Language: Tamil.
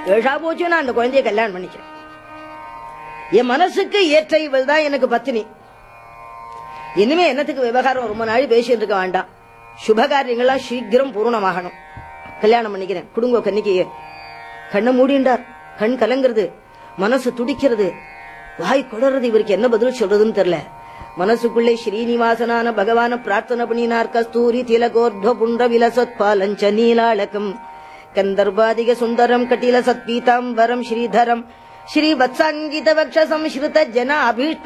ஏழா போச்சு நான் அந்த குழந்தைய கல்யாணம் பண்ணிக்கிறேன் என் மனசுக்கு ஏற்ற இவள் தான் எனக்கு பத்தினி இனிமே என்னத்துக்கு விவகாரம் ரொம்ப நாள் பேசிட்டு இருக்க வேண்டாம் சுபகாரியங்கள்லாம் சீக்கிரம் பூர்ணமாகணும் கல்யாணம் பண்ணிக்கிறேன் குடும்ப கன்னிக்கையே கண்ணை மூடிண்டார் கண் கலங்குறது மனசு துடிக்கிறது வாய் குளறது இவருக்கு என்ன பதில் சொல்றதுன்னு தெரியல மனசுக்குள்ளே ஸ்ரீனிவாசனான பகவான பிரார்த்தனை பண்ணினார் கஸ்தூரி திலகோர்த்வ புண்ட விலசத்பாலஞ்ச நீலாளகம் கந்தர்பாதிக சுந்தரம் கட்டில சத்பீதாம்பரம் ஸ்ரீதரம் ஸ்ரீ வத்சாங்கித வக்ஷ சம்ஸ்ருத ஜன அபீஷ்ட